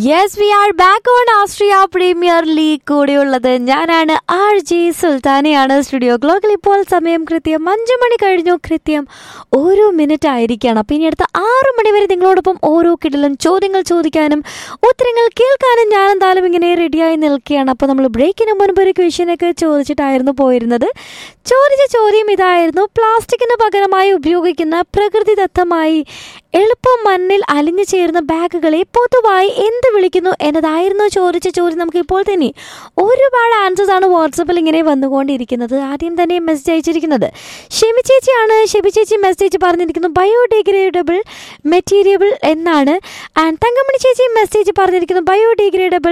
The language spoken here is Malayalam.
yes we are back on Austria premier league കൂടെയുള്ളത് ഞാനാണ് ആർ ജെ സുൽത്താനയാണ് സ്റ്റുഡിയോ ക്ലോക്കിൽ ഇപ്പോൾ സമയം കൃത്യം അഞ്ചു മണി കഴിഞ്ഞു കൃത്യം ഓരോ മിനിറ്റ് ആയിരിക്കുകയാണ് അപ്പം ഇനി അടുത്ത ആറു മണി വരെ നിങ്ങളോടൊപ്പം ഓരോ കിടലും ചോദ്യങ്ങൾ ചോദിക്കാനും ഉത്തരങ്ങൾ കേൾക്കാനും ഞാൻ എന്തായാലും ഇങ്ങനെ റെഡിയായി നിൽക്കുകയാണ് അപ്പോൾ നമ്മൾ ബ്രേക്കിന് മുൻപ് ഒരു ക്വസ്റ്റ്യനൊക്കെ ചോദിച്ചിട്ടായിരുന്നു പോയിരുന്നത് ചോദിച്ച ചോദ്യം ഇതായിരുന്നു പ്ലാസ്റ്റിക്കിന് പകരമായി ഉപയോഗിക്കുന്ന പ്രകൃതിദത്തമായി എളുപ്പം മണ്ണിൽ അലിഞ്ഞു ചേരുന്ന ബാഗുകളെ പൊതുവായി എന്ത് വിളിക്കുന്നു എന്നതായിരുന്നു ചോദിച്ച ചോദ്യം നമുക്ക് ഇപ്പോൾ തന്നെ ഒരുപാട് ആൻസേഴ്സ് ആണ് വാട്സപ്പിൽ ഇങ്ങനെ വന്നുകൊണ്ടിരിക്കുന്നത് ആദ്യം തന്നെ മെസ്സേജ് അയച്ചിരിക്കുന്നത് ഷെമി ചേച്ചിയാണ് ഷെബി ചേച്ചി മെസ്സേജ് പറഞ്ഞിരിക്കുന്നു ബയോഡിഗ്രേഡബിൾ മെറ്റീരിയബിൾ എന്നാണ് ആൻഡ് തങ്കമണി ചേച്ചി മെസ്സേജ് പറഞ്ഞിരിക്കുന്നു ബയോഡിഗ്രേഡബിൾ